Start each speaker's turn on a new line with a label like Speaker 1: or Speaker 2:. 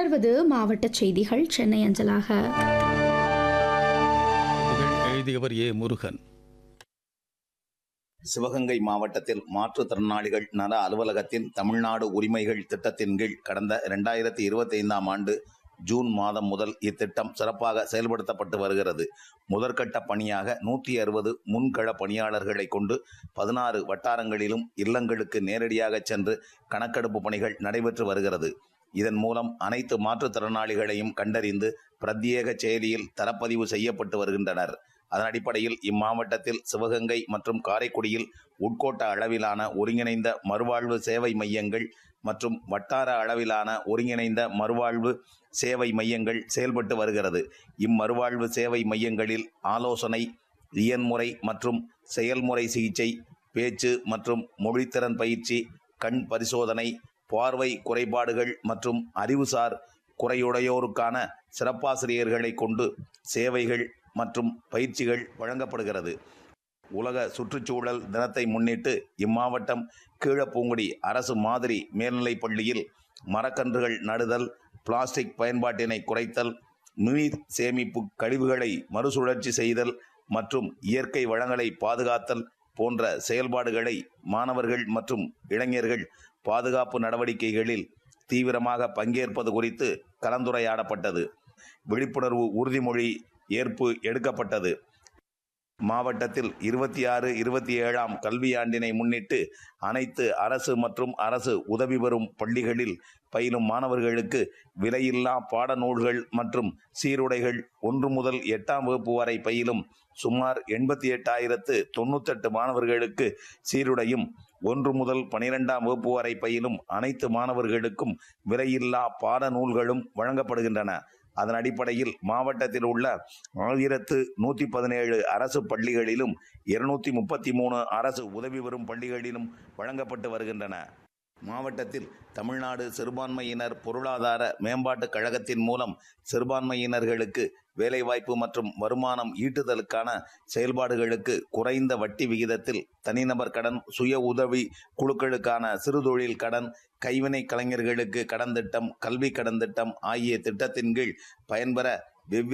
Speaker 1: தொடர்வது மாவட்ட செய்திகள் சென்னை அஞ்சலாக
Speaker 2: செய்திகள் எழுதியவர் ஏ முருகன்
Speaker 3: சிவகங்கை மாவட்டத்தில் மாற்றுத்திறனாளிகள் நல அலுவலகத்தின் தமிழ்நாடு உரிமைகள் திட்டத்தின் கீழ் கடந்த இரண்டாயிரத்தி இருபத்தி ஐந்தாம் ஆண்டு ஜூன் மாதம் முதல் இத்திட்டம் சிறப்பாக செயல்படுத்தப்பட்டு வருகிறது முதற்கட்ட பணியாக நூற்றி அறுபது முன்கள பணியாளர்களை கொண்டு பதினாறு வட்டாரங்களிலும் இல்லங்களுக்கு நேரடியாக சென்று கணக்கெடுப்பு பணிகள் நடைபெற்று வருகிறது இதன் மூலம் அனைத்து மாற்றுத்திறனாளிகளையும் கண்டறிந்து பிரத்யேக செயலியில் தரப்பதிவு செய்யப்பட்டு வருகின்றனர் அதன் அடிப்படையில் இம்மாவட்டத்தில் சிவகங்கை மற்றும் காரைக்குடியில் உட்கோட்ட அளவிலான ஒருங்கிணைந்த மறுவாழ்வு சேவை மையங்கள் மற்றும் வட்டார அளவிலான ஒருங்கிணைந்த மறுவாழ்வு சேவை மையங்கள் செயல்பட்டு வருகிறது இம்மறுவாழ்வு சேவை மையங்களில் ஆலோசனை இயன்முறை மற்றும் செயல்முறை சிகிச்சை பேச்சு மற்றும் மொழித்திறன் பயிற்சி கண் பரிசோதனை பார்வை குறைபாடுகள் மற்றும் அறிவுசார் குறையுடையோருக்கான சிறப்பாசிரியர்களை கொண்டு சேவைகள் மற்றும் பயிற்சிகள் வழங்கப்படுகிறது உலக சுற்றுச்சூழல் தினத்தை முன்னிட்டு இம்மாவட்டம் கீழப்பூங்குடி அரசு மாதிரி மேல்நிலைப் பள்ளியில் மரக்கன்றுகள் நடுதல் பிளாஸ்டிக் பயன்பாட்டினை குறைத்தல் நீர் சேமிப்பு கழிவுகளை மறுசுழற்சி செய்தல் மற்றும் இயற்கை வளங்களை பாதுகாத்தல் போன்ற செயல்பாடுகளை மாணவர்கள் மற்றும் இளைஞர்கள் பாதுகாப்பு நடவடிக்கைகளில் தீவிரமாக பங்கேற்பது குறித்து கலந்துரையாடப்பட்டது விழிப்புணர்வு உறுதிமொழி ஏற்பு எடுக்கப்பட்டது மாவட்டத்தில் இருபத்தி ஆறு இருபத்தி ஏழாம் கல்வியாண்டினை முன்னிட்டு அனைத்து அரசு மற்றும் அரசு உதவி பெறும் பள்ளிகளில் பயிலும் மாணவர்களுக்கு விலையில்லா பாடநூல்கள் மற்றும் சீருடைகள் ஒன்று முதல் எட்டாம் வகுப்பு வரை பயிலும் சுமார் எண்பத்தி எட்டாயிரத்து தொண்ணூத்தெட்டு மாணவர்களுக்கு சீருடையும் ஒன்று முதல் பனிரெண்டாம் வகுப்பு வரை பயிலும் அனைத்து மாணவர்களுக்கும் விலையில்லா பாடநூல்களும் வழங்கப்படுகின்றன அதன் அடிப்படையில் மாவட்டத்தில் உள்ள ஆயிரத்து நூற்றி பதினேழு அரசு பள்ளிகளிலும் இருநூத்தி முப்பத்தி மூணு அரசு உதவி பெறும் பள்ளிகளிலும் வழங்கப்பட்டு வருகின்றன மாவட்டத்தில் தமிழ்நாடு சிறுபான்மையினர் பொருளாதார மேம்பாட்டுக் கழகத்தின் மூலம் சிறுபான்மையினர்களுக்கு வேலைவாய்ப்பு மற்றும் வருமானம் ஈட்டுதலுக்கான செயல்பாடுகளுக்கு குறைந்த வட்டி விகிதத்தில் தனிநபர் கடன் சுய உதவி குழுக்களுக்கான சிறுதொழில் கடன் கைவினை கலைஞர்களுக்கு கடன் திட்டம் கல்வி கடன் திட்டம் ஆகிய திட்டத்தின் கீழ் பயன்பெற வெவ்வேறு